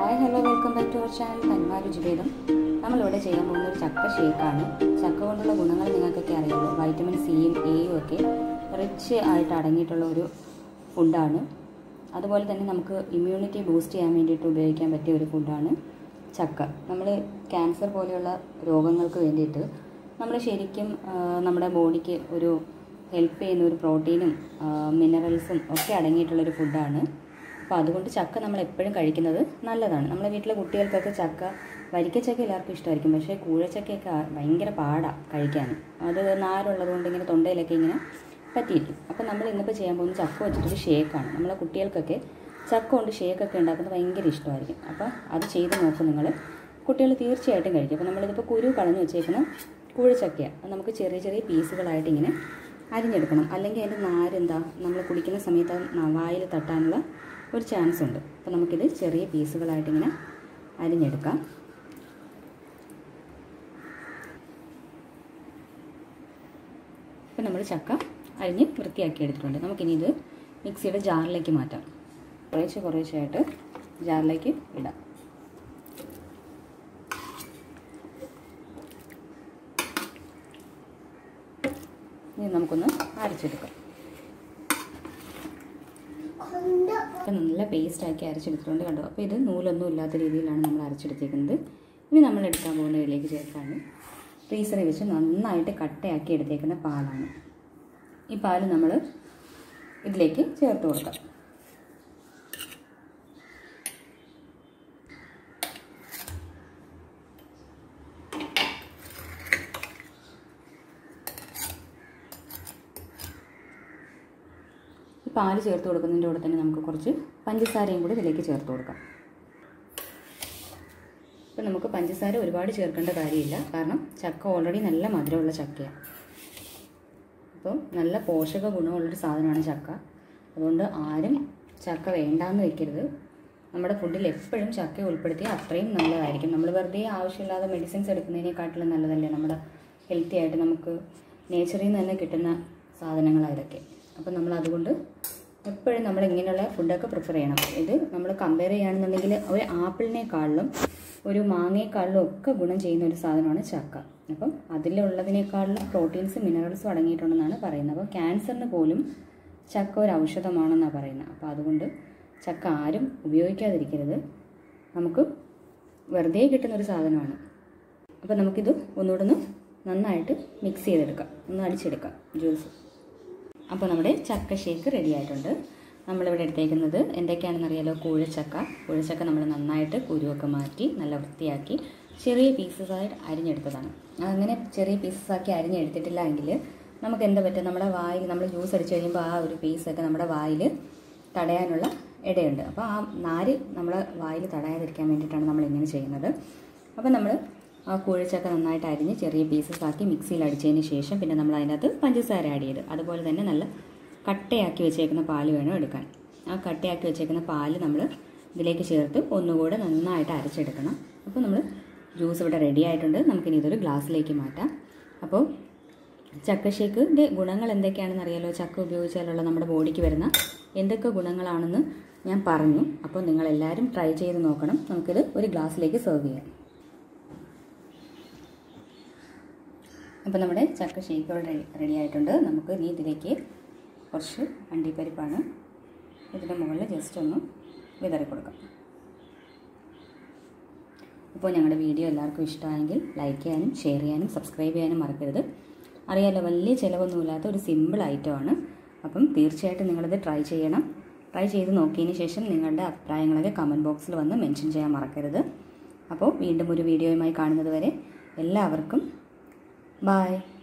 hi hello welcome back to our channel തന്മാരുചിഭേദം നമ്മളിവിടെ ചെയ്യാൻ പോകുന്ന ഒരു ചക്ക ഷേക്കാണ് ചക്ക കൊണ്ടുള്ള ഗുണങ്ങൾ നിങ്ങൾക്കൊക്കെ അറിയാമല്ലോ വൈറ്റമിൻ സിയും എയും ഒക്കെ റിച്ച് ആയിട്ട് അടങ്ങിയിട്ടുള്ള ഒരു ഫുഡാണ് അതുപോലെ തന്നെ നമുക്ക് ഇമ്മ്യൂണിറ്റി ബൂസ്റ്റ് ചെയ്യാൻ വേണ്ടിയിട്ട് ഉപയോഗിക്കാൻ പറ്റിയ ഒരു ഫുഡാണ് ചക്ക നമ്മൾ ക്യാൻസർ പോലെയുള്ള രോഗങ്ങൾക്ക് വേണ്ടിയിട്ട് നമ്മൾ ശരിക്കും ആ, നമ്മുടെ ബോഡിക്ക് ഒരു ഹെൽപ്പ് ചെയ്യുന്ന ഒരു പ്രോട്ടീനും മിനറൽസും ഒക്കെ അടങ്ങിയിട്ടുള്ളൊരു ഫുഡാണ് അപ്പോൾ അതുകൊണ്ട് ചക്ക നമ്മൾ എപ്പോഴും കഴിക്കുന്നത് നല്ലതാണ് നമ്മുടെ വീട്ടിലെ കുട്ടികൾക്കൊക്കെ ചക്ക വരിക്കച്ചക്ക എല്ലാവർക്കും ഇഷ്ടമായിരിക്കും പക്ഷേ കൂഴച്ചക്കയൊക്കെ ആ- ഭയങ്കര പാടാണ് കഴിക്കാൻ അത് നാരുള്ളത് കൊണ്ട് ഇങ്ങനെ തൊണ്ടയിലൊക്കെ ഇങ്ങനെ പറ്റിയിരിക്കും അപ്പോൾ നമ്മൾ ഇന്നിപ്പോൾ ചെയ്യാൻ പോകുന്ന ചക്ക വെച്ചിട്ടൊരു ഷേക്കാണ് നമ്മളെ കുട്ടികൾക്കൊക്കെ ചക്ക കൊണ്ട് ഷേക്കൊക്കെ ഉണ്ടാക്കുന്നത് ഭയങ്കര ഇഷ്ടമായിരിക്കും അപ്പോൾ അത് ചെയ്ത് നോക്കും നിങ്ങൾ കുട്ടികൾ തീർച്ചയായിട്ടും കഴിക്കും അപ്പോൾ നമ്മളിതിപ്പോൾ കുരു കളഞ്ഞ് വെച്ചേക്കുന്ന കൂഴച്ചക്കയാണ് അത് നമുക്ക് ചെറിയ ചെറിയ പീസുകളായിട്ട് ഇങ്ങനെ അരിഞ്ഞെടുക്കണം അല്ലെങ്കിൽ അതിൻ്റെ നാരെന്താ നമ്മൾ കുടിക്കുന്ന സമയത്ത് അത് ന- വായിൽ തട്ടാനുള്ള ഒരു ചാൻസ് ഉണ്ട് അപ്പോൾ നമുക്കിത് ചെറിയ പീസുകളായിട്ട് ഇങ്ങനെ അരിഞ്ഞെടുക്കാം ഇപ്പം നമ്മൾ ചക്ക അരിഞ്ഞ് വൃത്തിയാക്കി എടുത്തിട്ടുണ്ട് നമുക്കിനി ഇത് മിക്സിയുടെ ജാറിലേക്ക് മാറ്റാം കുറേശ്ശെ കുറേശ്ശെയായിട്ട് ജാറിലേക്ക് ഇടാം ഇനി നമുക്കൊന്ന് അരച്ചെടുക്കാം അപ്പം നല്ല പേസ്റ്റാക്കി അരച്ചെടുത്തിട്ടുണ്ട് കണ്ടോ അപ്പോൾ ഇത് നൂലൊന്നും ഇല്ലാത്ത രീതിയിലാണ് നമ്മൾ അരച്ചെടുത്തേക്കുന്നത് ഇനി നമ്മൾ എടുക്കാൻ പോകുന്ന ഇതിലേക്ക് ചേർക്കാണ് ഫ്രീസറിൽ വെച്ച് നന്നായിട്ട് കട്ടയാക്കി എടുത്തേക്കുന്ന പാലാണ് ഈ പാല് നമ്മൾ ഇതിലേക്ക് ചേർത്ത് കൊടുക്കാം ഈ പാല് ചേർത്ത് കൊടുക്കുന്നതിൻ്റെ കൂടെ തന്നെ നമുക്ക് കുറച്ച് പഞ്ചസാരയും കൂടി ഇതിലേക്ക് ചേർത്ത് കൊടുക്കാം ഇപ്പം നമുക്ക് പഞ്ചസാര ഒരുപാട് ചേർക്കേണ്ട കാര്യമില്ല കാരണം ചക്ക ഓൾറെഡി നല്ല മധുരമുള്ള ചക്കയാണ് അപ്പോൾ നല്ല പോഷക ഗുണമുള്ളൊരു സാധനമാണ് ചക്ക അതുകൊണ്ട് ആരും ചക്ക വേണ്ടാന്ന് വെക്കരുത് നമ്മുടെ ഫുഡിൽ എപ്പോഴും ചക്ക ഉൾപ്പെടുത്തി അത്രയും നല്ലതായിരിക്കും നമ്മൾ വെറുതെ ആവശ്യമില്ലാതെ മെഡിസിൻസ് എടുക്കുന്നതിനെക്കാട്ടിലും നല്ലതല്ലേ നമ്മുടെ ഹെൽത്തി ആയിട്ട് നമുക്ക് നേച്ചറിൽ നിന്ന് തന്നെ കിട്ടുന്ന സാധനങ്ങളാണ് ഇതൊക്കെ അപ്പം നമ്മൾ അതുകൊണ്ട് എപ്പോഴും നമ്മൾ ഇങ്ങനെയുള്ള ഫുഡൊക്കെ പ്രിഫർ ചെയ്യണം ഇത് നമ്മൾ കമ്പയർ ചെയ്യുകയാണെന്നുണ്ടെങ്കിൽ ഒരു ആപ്പിളിനേക്കാളിലും ഒരു മാങ്ങയെക്കാളിലും ഒക്കെ ഗുണം ചെയ്യുന്ന ഒരു സാധനമാണ് ചക്ക അപ്പം അതിലുള്ളതിനേക്കാളിലും പ്രോട്ടീൻസും മിനറൽസും അടങ്ങിയിട്ടുണ്ടെന്നാണ് പറയുന്നത് അപ്പോൾ ക്യാൻസറിന് പോലും ചക്ക ഒരു ഔഷധമാണെന്നാണ് പറയുന്നത് അപ്പോൾ അതുകൊണ്ട് ചക്ക ആരും ഉപയോഗിക്കാതിരിക്കരുത് നമുക്ക് വെറുതെ കിട്ടുന്ന ഒരു സാധനമാണ് അപ്പോൾ നമുക്കിത് ഒന്നുകൂടെ ഒന്ന് നന്നായിട്ട് മിക്സ് ചെയ്തെടുക്കാം ഒന്ന് അടിച്ചെടുക്കാം ജ്യൂസ് അപ്പോൾ നമ്മുടെ ചക്ക ഷേക്ക് റെഡി ആയിട്ടുണ്ട് നമ്മളിവിടെ എടുത്തേക്കുന്നത് എന്തൊക്കെയാണെന്നറിയാലോ കൂഴച്ചക്ക കൂഴച്ചക്ക നമ്മൾ നന്നായിട്ട് കുരുവൊക്കെ മാറ്റി നല്ല വൃത്തിയാക്കി ചെറിയ പീസസ് ആയിട്ട് അരിഞ്ഞെടുത്തതാണ് അങ്ങനെ ചെറിയ പീസസ് ആക്കി അരിഞ്ഞെടുത്തിട്ടില്ല എങ്കിൽ നമുക്ക് എന്താ പറ്റുക നമ്മുടെ വായിൽ നമ്മൾ ജ്യൂസ് അടിച്ച് കഴിയുമ്പോൾ ആ ഒരു പീസൊക്കെ നമ്മുടെ വായിൽ തടയാനുള്ള ഇടയുണ്ട് അപ്പോൾ ആ നാര് നമ്മളെ വായിൽ തടയാതിരിക്കാൻ വേണ്ടിയിട്ടാണ് നമ്മൾ ഇങ്ങനെ ചെയ്യുന്നത് അപ്പോൾ നമ്മൾ ആ കൂഴച്ചക്ക നന്നായിട്ട് അരിഞ്ഞ് ചെറിയ പീസസ് ആക്കി മിക്സിയിൽ അടിച്ചതിന് ശേഷം പിന്നെ നമ്മൾ അതിനകത്ത് പഞ്ചസാര ആഡ് ചെയ്ത് അതുപോലെ തന്നെ നല്ല കട്ടയാക്കി വെച്ചേക്കുന്ന പാല് വേണം എടുക്കാൻ ആ കട്ടയാക്കി വെച്ചേക്കുന്ന പാല് നമ്മൾ ഇതിലേക്ക് ചേർത്ത് ഒന്നുകൂടെ നന്നായിട്ട് അരച്ചെടുക്കണം അപ്പോൾ നമ്മൾ ജ്യൂസ് ഇവിടെ റെഡി ആയിട്ടുണ്ട് നമുക്കിനി ഇതൊരു ഗ്ലാസ്സിലേക്ക് മാറ്റാം അപ്പോൾ ചക്ക ഷേക്കിൻ്റെ ഗുണങ്ങൾ എന്തൊക്കെയാണെന്ന് അറിയാലോ ചക്ക ഉപയോഗിച്ചാലുള്ള നമ്മുടെ ബോഡിക്ക് വരുന്ന എന്തൊക്കെ ഗുണങ്ങളാണെന്ന് ഞാൻ പറഞ്ഞു അപ്പോൾ നിങ്ങളെല്ലാവരും ട്രൈ ചെയ്ത് നോക്കണം നമുക്കിത് ഒരു ഗ്ലാസ്സിലേക്ക് സെർവ് ചെയ്യാം അപ്പോൾ നമ്മുടെ ചക്ക ഷേക്ക് ഇവിടെ റെഡി ആയിട്ടുണ്ട് നമുക്ക് ഇനി ഇതിലേക്ക് കുറച്ച് അണ്ടിപ്പരിപ്പാണ് ഇതിൻ്റെ മുകളിൽ ജസ്റ്റ് ഒന്ന് വിതറി കൊടുക്കാം അപ്പോൾ ഞങ്ങളുടെ വീഡിയോ എല്ലാവർക്കും ഇഷ്ടമായെങ്കിൽ ലൈക്ക് ചെയ്യാനും ഷെയർ ചെയ്യാനും സബ്സ്ക്രൈബ് ചെയ്യാനും മറക്കരുത് അറിയാലോ വലിയ ചിലവൊന്നുമില്ലാത്ത ഒരു സിമ്പിൾ ഐറ്റമാണ് അപ്പം തീർച്ചയായിട്ടും നിങ്ങളിത് ട്രൈ ചെയ്യണം ട്രൈ ചെയ്ത് നോക്കിയതിന് ശേഷം നിങ്ങളുടെ അഭിപ്രായങ്ങളൊക്കെ കമൻറ്റ് ബോക്സിൽ വന്ന് മെൻഷൻ ചെയ്യാൻ മറക്കരുത് അപ്പോൾ വീണ്ടും ഒരു വീഡിയോയുമായി കാണുന്നത് വരെ എല്ലാവർക്കും ബായ്